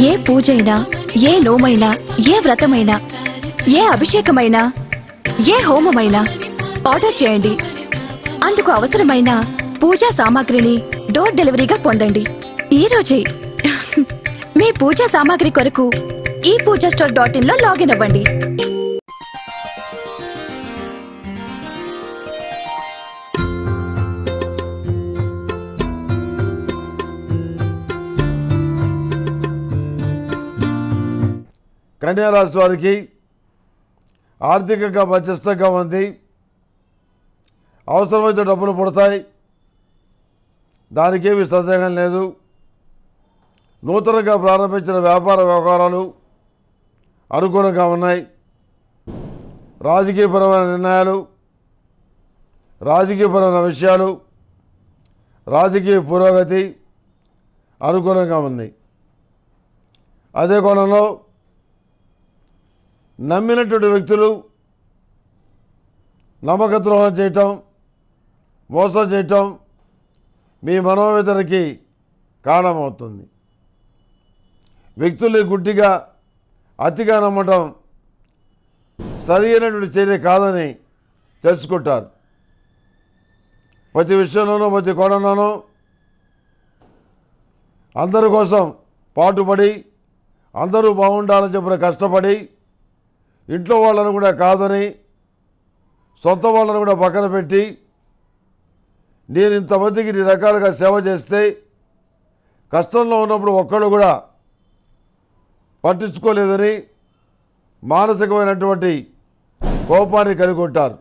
ఏ పూజైనా ఏ నోమైనా ఏ వ్రతమైనా ఏ అభిషేకమైనా ఏ హోమమైనా ఆర్డర్ చేయండి అందుకు అవసరమైన పూజా సామాగ్రిని డోర్ డెలివరీగా పొందండి ఈ రోజే మీ పూజా సామాగ్రి కొరకు ఈ పూజా స్టోర్ డాట్ ఇన్ లో లాగిన్ అవ్వండి కన్యా రాశి వారికి ఆర్థికంగా మధ్యస్థంగా ఉంది అవసరమైతే డబ్బులు పుడతాయి దానికేమీ సందేహం లేదు నూతనంగా ప్రారంభించిన వ్యాపార వ్యవహారాలు అనుకూలంగా ఉన్నాయి రాజకీయపరమైన నిర్ణయాలు రాజకీయపరమైన విషయాలు రాజకీయ పురోగతి అనుకూలంగా ఉంది అదే కోణంలో నమ్మినటువంటి వ్యక్తులు నమ్మకద్రోహం చేయటం మోసం చేయటం మీ మనోవేదనకి కారణమవుతుంది వ్యక్తుల్ని గుడ్డిగా అతిగా నమ్మటం సరి అయినటువంటి చర్య కాదని తెలుసుకుంటారు ప్రతి విషయంలోనూ ప్రతి కోణంలోనూ అందరి కోసం పాటుపడి అందరూ బాగుండాలని చెప్పిన కష్టపడి ఇంట్లో వాళ్ళను కూడా కాదని సొంత వాళ్ళను కూడా పక్కన పెట్టి నేను ఇంతమందికి ఇన్ని రకాలుగా సేవ చేస్తే కష్టంలో ఉన్నప్పుడు ఒక్కళ్ళు కూడా పట్టించుకోలేదని మానసికమైనటువంటి కోపాన్ని కలిగి ఉంటారు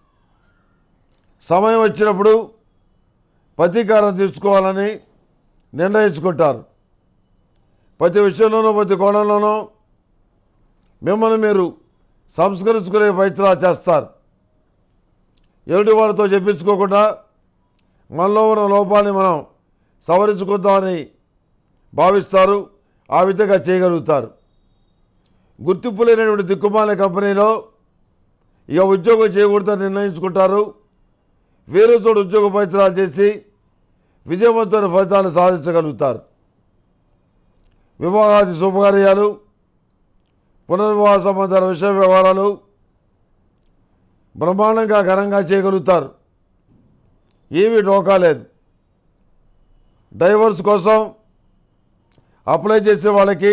సమయం వచ్చినప్పుడు ప్రతీకారం తీసుకోవాలని నిర్ణయించుకుంటారు ప్రతి విషయంలోనూ ప్రతి కోణంలోనూ మిమ్మల్ని మీరు సంస్కరించుకునే ప్రయత్నాలు చేస్తారు ఎదుటి వాళ్ళతో చెప్పించుకోకుండా మనలో ఉన్న లోపాన్ని మనం సవరించుకుందామని భావిస్తారు ఆ విధంగా చేయగలుగుతారు గుర్తింపు లేనటువంటి దిక్కుమాల కంపెనీలో ఇక ఉద్యోగం చేయకూడదని నిర్ణయించుకుంటారు వేరే చోట ఉద్యోగ ప్రయత్నాలు చేసి విజయవంతమైన ఫలితాలు సాధించగలుగుతారు వివాహాది శుభకార్యాలు పునర్వివాహ సంబంధాల విషయ వ్యవహారాలు బ్రహ్మాండంగా ఘనంగా చేయగలుగుతారు ఏమీ డోకా లేదు డైవర్స్ కోసం అప్లై చేసే వాళ్ళకి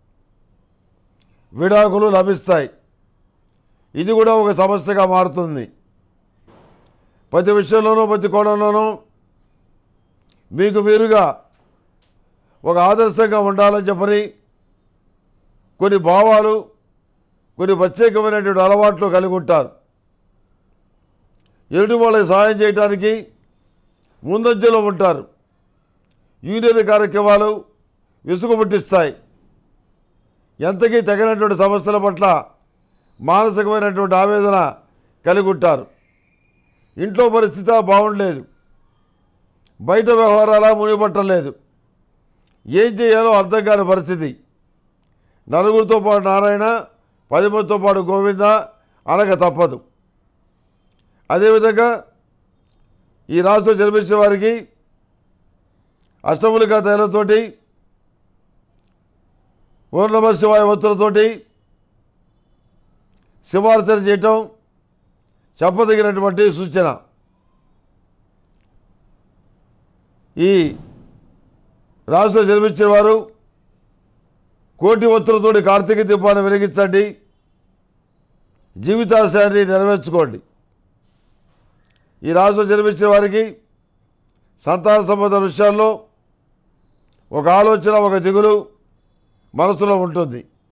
విడాకులు లభిస్తాయి ఇది కూడా ఒక సమస్యగా మారుతుంది ప్రతి విషయంలోనూ ప్రతి కోణంలోనూ మీకు మీరుగా ఒక ఆదర్శంగా ఉండాలని చెప్పని కొన్ని భావాలు కొన్ని ప్రత్యేకమైనటువంటి అలవాట్లు కలిగి ఉంటారు ఎదుటి వాళ్ళకి సహాయం చేయడానికి ముందంజలో ఉంటారు యూనియన్ కార్యక్రమాలు విసుగు పుట్టిస్తాయి ఎంతకీ తగినటువంటి సమస్యల పట్ల మానసికమైనటువంటి ఆవేదన కలిగి ఉంటారు ఇంట్లో పరిస్థితి బాగుండలేదు బయట వ్యవహారాల మునిపట్టలేదు ఏం చేయాలో అర్థం కాని పరిస్థితి నలుగురితో పాటు నారాయణ పది మందితో పాటు గోవింద అనక తప్పదు అదేవిధంగా ఈ రాష్ట్రం జన్మించిన వారికి అష్టములికా తైలంతోటి ఓం నమ శివాయ ఒత్తులతోటి శివార్చన చేయటం చెప్పదగినటువంటి సూచన ఈ రాష్ట్ర జన్మించిన వారు కోటి ఒత్తులతోటి కార్తీక దీపాన్ని వెలిగించండి జీవితాశయాన్ని నెరవేర్చుకోండి ఈ రాష్ట్రం జన్మించిన వారికి సంతాన సంబంధ విషయాల్లో ఒక ఆలోచన ఒక దిగులు మనసులో ఉంటుంది